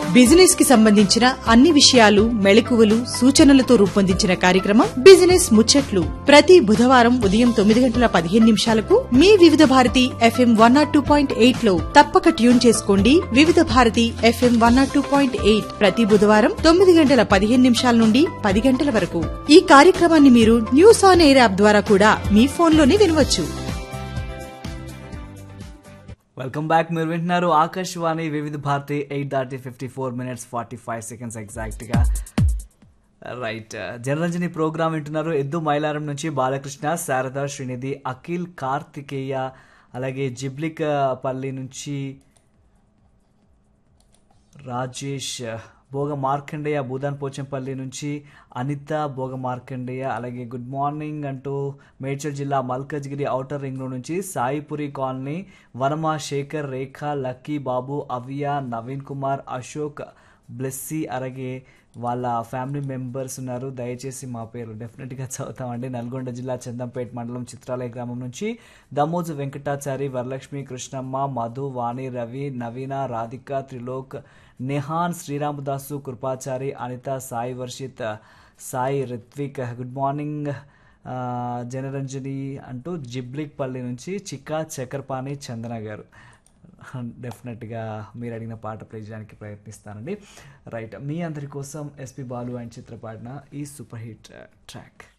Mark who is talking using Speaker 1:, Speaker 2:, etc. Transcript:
Speaker 1: business కి సంబంధించిన అన్ని విషయాలు మెళకువలు సూచనలతో రూపొందించిన కార్యక్రమం బిజినెస్ ముచ్చట్లు ప్రతి బుధవారం ఉదయం తొమ్మిది గంటల పదిహేను నిమిషాలకు మీ Vividh Bharati FM one naught two point eight లో తప్పక ట్యూన్ చేసుకోండి Vividh Bharati FM one naught two point eight ప్రతి బుధవారం తొమ్మిది గంటల పదిహేను నిమిషాల నుండి పది గంటల వరకు ఈ కార్యక్రమాన్ని మీరు న్యూస్ ఆన్ ఎయిర్ యాప్ ద్వారా కూడా మీ ఫోన్లోనే వినవచ్చు
Speaker 2: వెల్కమ్ బ్యాక్ మీరు వింటున్నారు ఆకాశవాణి వివిధ భారతి ఎయిట్ దాటి fifty four minutes forty five seconds ఎగ్జాక్ట్గా రైట్ జనరంజని ప్రోగ్రామ్ వింటున్నారు ఎద్దు మైలారం నుంచి బాలకృష్ణ శారద శ్రీనిధి అఖిల్ కార్తికేయ అలాగే జిబ్లిక్ పల్లి నుంచి రాజేష్ భోగ మార్కండేయ భూదాన్ పోచంపల్లి నుంచి అనిత భోగ మార్కండేయ అలాగే గుడ్ మార్నింగ్ అంటూ మేడ్చల్ జిల్లా మల్కజ్గిరి ఔటర్ రింగ్ రోడ్ నుంచి సాయిపురి కాలనీ వనమ శేఖర్ రేఖ లక్కీ బాబు అవియా నవీన్ కుమార్ అశోక్ బ్లెస్సీ అలాగే వాళ్ళ ఫ్యామిలీ మెంబర్స్ ఉన్నారు దయచేసి మా పేరు డెఫినెట్గా చదువుతామండి నల్గొండ జిల్లా చందంపేట మండలం చిత్రాలయ గ్రామం నుంచి దమోజు వెంకటాచారి వరలక్ష్మి కృష్ణమ్మ మధు వాణి రవి నవీన రాధిక త్రిలోక్ నిహాన్ శ్రీరామదాసు కృపాచారి అనిత సాయి వర్షిత్ సాయి రిత్విక్ గుడ్ మార్నింగ్ ఆ, జనరంజని అంటూ జిబ్లిక్ పల్లి నుంచి చిక్కా చక్రపాణి చందన గారు డెఫినెట్గా మీరు అడిగిన పాట ప్లే చేయడానికి ప్రయత్నిస్తానండి రైట్ మీ అందరి కోసం ఎస్పి బాలు అండ్ చిత్ర పాడిన ఈ సూపర్ హిట్ ట్రాక్